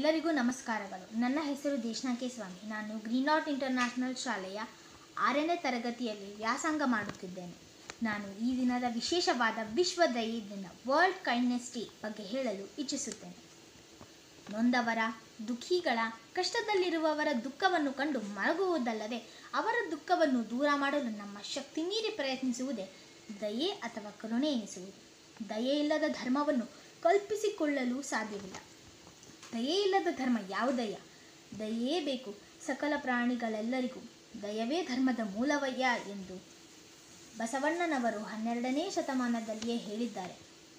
ಎಲ್ಲರಿಗೂ ನಮಸ್ಕಾರಗಳು ನನ್ನ ಹೆಸರು ದೇಶನಾಕೆ ಸ್ವಾಮಿ ನಾನು ಗ್ರೀನ್ ಆರ್ಟ್ ಇಂಟರ್ನ್ಯಾಷನಲ್ ಶಾಲೆಯ ಆರನೇ ತರಗತಿಯಲ್ಲಿ ವ್ಯಾಸಂಗ ಮಾಡುತ್ತಿದ್ದೇನೆ ನಾನು ಈ ದಿನದ ವಿಶೇಷವಾದ ವಿಶ್ವ ದಯೆ ದಿನ ವರ್ಲ್ಡ್ ಕೈಂಡ್ನೆಸ್ ಡೇ ಬಗ್ಗೆ ಹೇಳಲು ಇಚ್ಛಿಸುತ್ತೇನೆ ನೊಂದವರ ದುಃಖಿಗಳ ಕಷ್ಟದಲ್ಲಿರುವವರ ದುಃಖವನ್ನು ಕಂಡು ಮಲಗುವುದಲ್ಲದೆ ಅವರ ದುಃಖವನ್ನು ದೂರ ಮಾಡಲು ನಮ್ಮ ಶಕ್ತಿ ಮೀರಿ ಪ್ರಯತ್ನಿಸುವುದೇ ದಯೆ ಅಥವಾ ಕರುಣೆ ಎನಿಸುವುದು ದಯೆ ಇಲ್ಲದ ಧರ್ಮವನ್ನು ಕಲ್ಪಿಸಿಕೊಳ್ಳಲು ಸಾಧ್ಯವಿಲ್ಲ ದಯೆ ಇಲ್ಲದ ಧರ್ಮ ಯಾವುದಯ್ಯ ದಯೆಯೇ ಬೇಕು ಸಕಲ ಪ್ರಾಣಿಗಳೆಲ್ಲರಿಗೂ ದಯವೇ ಧರ್ಮದ ಮೂಲವಯ್ಯ ಎಂದು ಬಸವಣ್ಣನವರು ಹನ್ನೆರಡನೇ ಶತಮಾನದಲ್ಲಿಯೇ ಹೇಳಿದ್ದಾರೆ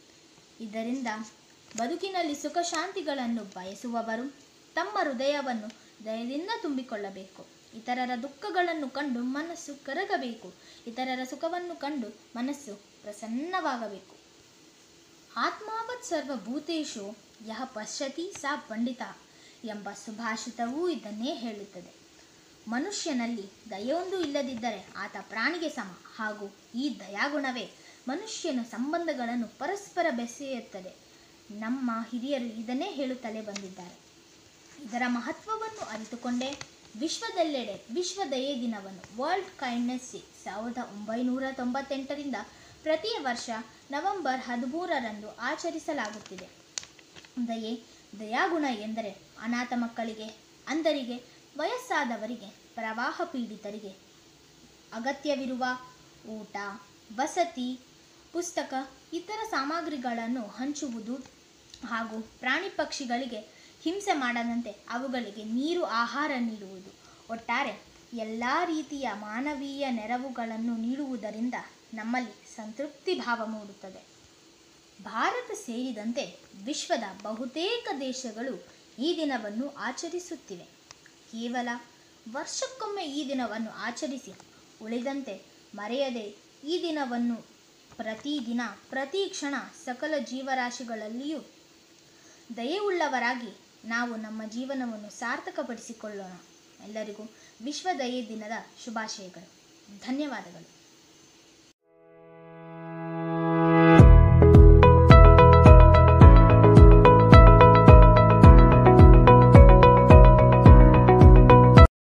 ಇದರಿಂದ ಬದುಕಿನಲ್ಲಿ ಸುಖ ಶಾಂತಿಗಳನ್ನು ಬಯಸುವವರು ತಮ್ಮ ಹೃದಯವನ್ನು ದಯದಿಂದ ತುಂಬಿಕೊಳ್ಳಬೇಕು ಇತರರ ದುಃಖಗಳನ್ನು ಕಂಡು ಮನಸ್ಸು ಕರಗಬೇಕು ಇತರರ ಸುಖವನ್ನು ಕಂಡು ಮನಸ್ಸು ಪ್ರಸನ್ನವಾಗಬೇಕು ಆತ್ಮಾವತ್ ಸರ್ವಭೂತೇಶು ಯಹ ಪಶ್ಯತಿ ಸಾ ಪಂಡಿತ ಎಂಬ ಸುಭಾಷಿತವೂ ಇದನ್ನೇ ಹೇಳುತ್ತದೆ ಮನುಷ್ಯನಲ್ಲಿ ದಯೆಯೊಂದು ಇಲ್ಲದಿದ್ದರೆ ಆತ ಪ್ರಾಣಿಗೆ ಸಮ ಹಾಗೂ ಈ ದಯಾಗುಣವೇ ಮನುಷ್ಯನ ಸಂಬಂಧಗಳನ್ನು ಪರಸ್ಪರ ಬೆಸೆಯುತ್ತದೆ ನಮ್ಮ ಹಿರಿಯರು ಇದನ್ನೇ ಹೇಳುತ್ತಲೇ ಬಂದಿದ್ದಾರೆ ಇದರ ಮಹತ್ವವನ್ನು ಅರಿತುಕೊಂಡೇ ವಿಶ್ವದೆಲ್ಲೆಡೆ ವಿಶ್ವ ದಯೆ ದಿನವನ್ನು ವರ್ಲ್ಡ್ ಕೈಂಡ್ನೆಸ್ ಡೇ ಸಾವಿರದ ಒಂಬೈನೂರ ತೊಂಬತ್ತೆಂಟರಿಂದ ಪ್ರತಿ ವರ್ಷ ನವೆಂಬರ್ ಹದಿಮೂರರಂದು ಆಚರಿಸಲಾಗುತ್ತಿದೆ ದಯೆ ದಯಾಗುಣ ಎಂದರೆ ಅನಾಥ ಮಕ್ಕಳಿಗೆ ಅಂಧರಿಗೆ ವಯಸ್ಸಾದವರಿಗೆ ಪ್ರವಾಹ ಪೀಡಿತರಿಗೆ ಅಗತ್ಯವಿರುವ ಊಟ ವಸತಿ ಪುಸ್ತಕ ಇತರ ಸಾಮಗ್ರಿಗಳನ್ನು ಹಂಚುವುದು ಹಾಗೂ ಪ್ರಾಣಿ ಪಕ್ಷಿಗಳಿಗೆ ಹಿಂಸೆ ಮಾಡದಂತೆ ಅವುಗಳಿಗೆ ನೀರು ಆಹಾರ ನೀಡುವುದು ಒಟ್ಟಾರೆ ಎಲ್ಲ ರೀತಿಯ ಮಾನವೀಯ ನೆರವುಗಳನ್ನು ನೀಡುವುದರಿಂದ ನಮ್ಮಲ್ಲಿ ಸಂತೃಪ್ತಿ ಭಾವ ಮೂಡುತ್ತದೆ ಭಾರತ ಸೇರಿದಂತೆ ವಿಶ್ವದ ಬಹುತೇಕ ದೇಶಗಳು ಈ ದಿನವನ್ನು ಆಚರಿಸುತ್ತಿವೆ ಕೇವಲ ವರ್ಷಕ್ಕೊಮ್ಮೆ ಈ ದಿನವನ್ನು ಆಚರಿಸಿ ಉಳಿದಂತೆ ಮರೆಯದೆ ಈ ದಿನವನ್ನು ಪ್ರತಿದಿನ ಪ್ರತಿ ಕ್ಷಣ ಸಕಲ ಜೀವರಾಶಿಗಳಲ್ಲಿಯೂ ದಯೆಯುಳ್ಳವರಾಗಿ ನಾವು ನಮ್ಮ ಜೀವನವನ್ನು ಸಾರ್ಥಕಪಡಿಸಿಕೊಳ್ಳೋಣ ಎಲ್ಲರಿಗೂ ವಿಶ್ವ ದಯೆ ದಿನದ ಶುಭಾಶಯಗಳು ಧನ್ಯವಾದಗಳು